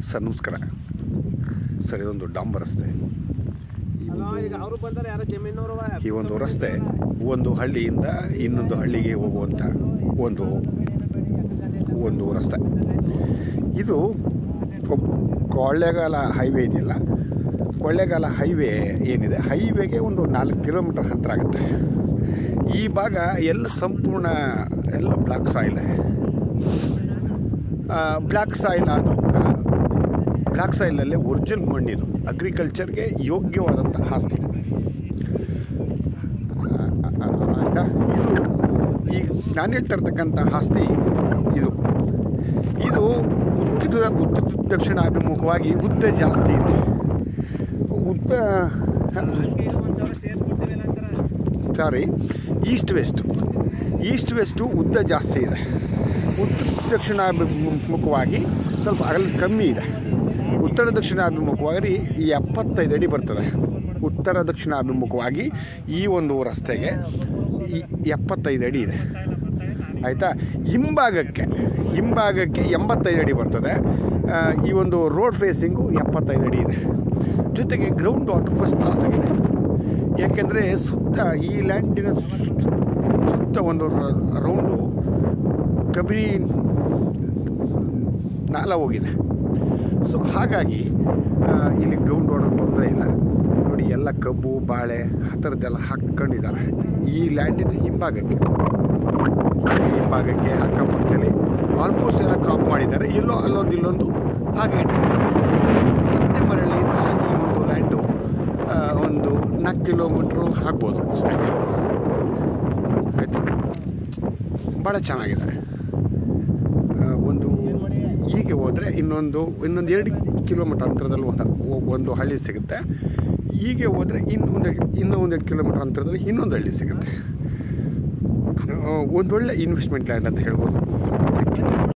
sir ನಮಸ್ಕಾರ sir ಇದೊಂದು ಡಾಂಬರ್ ರಸ್ತೆ ಈ ಅಲ್ಲ ಒಂದು- ಈಗ ಅವರು ಬಂದಾರೆ ಯಾರೋ ಜಮೀನವರು ಈ ಒಂದು ರಸ್ತೆ ಒಂದು ಹಳ್ಳಿಯಿಂದ ಇನ್ನೊಂದು ಹಳ್ಳಿಗೆ ಹೋಗುವಂಥ ಒಂದು ಒಂದು ರಸ್ತೆ ಇದು ಕೊ- ಕೊಳ್ಳೇಗಾಲ ಹೈವೇ ಇದೆಯಲ್ಲ ಕೊಳ್ಳೇಗಾಲ ಹೈವೇ ಏನಿದೆ ಹೈವೇಗೆ ಒಂದು ನಾಲ್ಕು ಕಿಲೋಮೀಟರ್ ಹತ್ತಿರ ಆಗುತ್ತೆ ಈ ಭಾಗ ಎಲ್ಲ ಸಂಪೂರ್ಣ ಎಲ್ಲ ಬ್ಲಾಕ್ ಸಾಯಿಲ್ ಬ್ಲ್ಯಾಕ್ ಸಾಯಿಲ್ ಆದರೂ ಕೂಡ ಬ್ಲ್ಯಾಕ್ ಸಾಯಿಲಲ್ಲೇ ಒರಿಜಿನಲ್ ಮಣ್ಣಿದು ಅಗ್ರಿಕಲ್ಚರ್ಗೆ ಯೋಗ್ಯವಾದಂಥ ಆಸ್ತಿ ಆಯಿತಾ ಇದು ಈಗ ನಾನು ಹೇಳ್ತಾ ಇರ್ತಕ್ಕಂಥ ಆಸ್ತಿ ಇದು ಇದು ಉತ್ತರ ಉತ್ತರ ದಕ್ಷಿಣ ಅಭಿಮುಖವಾಗಿ ಉದ್ದ ಜಾಸ್ತಿ ಇದೆ ಉದ್ದ ಸಾರಿ ಈಸ್ಟ್ ವೆಸ್ಟ್ ಈಸ್ಟ್ ವೆಸ್ಟು ಉದ್ದ ಜಾಸ್ತಿ ಇದೆ ಉತ್ತರ ದಕ್ಷಿಣಾಭಿಮುಖವಾಗಿ ಸ್ವಲ್ಪ ಅಗಲ ಕಮ್ಮಿ ಇದೆ ಉತ್ತರ ದಕ್ಷಿಣಾಭಿಮುಖವಾಗಿ ಈ ಎಪ್ಪತ್ತೈದು ಅಡಿ ಬರ್ತದೆ ಉತ್ತರ ದಕ್ಷಿಣಾಭಿಮುಖವಾಗಿ ಈ ಒಂದು ರಸ್ತೆಗೆ ಈ ಎಪ್ಪತ್ತೈದು ಅಡಿ ಇದೆ ಆಯಿತಾ ಹಿಂಭಾಗಕ್ಕೆ ಹಿಂಭಾಗಕ್ಕೆ ಎಂಬತ್ತೈದು ಅಡಿ ಬರ್ತದೆ ಆ, ಈ ಒಂದು ರೋಡ್ ಫೇಸಿಂಗು ಎಪ್ಪತ್ತೈದು ಅಡಿ ಇದೆ ಜೊತೆಗೆ ಗ್ರೌಂಡ್ ವಾಟರ್ ಫಸ್ಟ್ ಕ್ಲಾಸ್ ಆಗಿದೆ ಯಾಕೆಂದರೆ ಸುತ್ತ ಈ ಲ್ಯಾಂಡಿನ ಸುತ್ತ ಒಂದು ರೌಂಡು ಕಬಿರಿ ನಾಲ ಹೋಗಿದೆ ಸೊ ಹಾಗಾಗಿ ಆ, ಇಲ್ಲಿ ಗ್ರೌಂಡ್ ವಾಟರ್ ತೊಂದರೆ ಇಲ್ಲ ನೋಡಿ ಎಲ್ಲ ಕಬ್ಬು ಬಾಳೆ ಆ ಥರದ್ದೆಲ್ಲ ಹಾಕ್ಕೊಂಡಿದ್ದಾರೆ ಈ ಲ್ಯಾಂಡಿನ ಹಿಂಭಾಗಕ್ಕೆ ಹಿಂಭಾಗಕ್ಕೆ ಅಕ್ಕಪಕ್ಕದಲ್ಲಿ ಆಲ್ಮೋಸ್ಟ್ ಎಲ್ಲ ಕ್ರಾಪ್ ಮಾಡಿದ್ದಾರೆ ಎಲ್ಲೋ ಅಲ್ಲೊಂದು ಇಲ್ಲೊಂದು ಹಾಗೆ ಇಟ್ಟಿದ್ದಾರೆ ಸತ್ಯ ಮರಳಿಯಿಂದ ಈ ಒಂದು ಲ್ಯಾಂಡು ಆ, ಒಂದು ನಾಲ್ಕು ಕಿಲೋಮೀಟ್ರು ಆಗ್ಬೋದು ಅಷ್ಟೇ ಆಯಿತು ಭಾಳ ಚೆನ್ನಾಗಿದೆ ಆ, ಒಂದು ಹೀಗೆ ಹೋದರೆ ಇನ್ನೊಂದು ಇನ್ನೊಂದು ಎರಡು ಕಿಲೋಮೀಟರ್ ಅಂತರದಲ್ಲಿ ಒಂದು ಒಂದು ಹಳ್ಳಿ ಸಿಗುತ್ತೆ ಹೀಗೆ ಹೋದರೆ ಇನ್ನೊಂದು ಇನ್ನೂ ಒಂದೆರಡು ಕಿಲೋಮೀಟರ್ ಅಂತರದಲ್ಲಿ ಇನ್ನೊಂದು ಹಳ್ಳಿ ಸಿಗುತ್ತೆ ಆ, ಒಂದೊಳ್ಳೆ ಇನ್ವೆಸ್ಟ್ಮೆಂಟ್ ಲ್ಯಾಂಡ್ ಅಂತ ಹೇಳ್ಬೋದು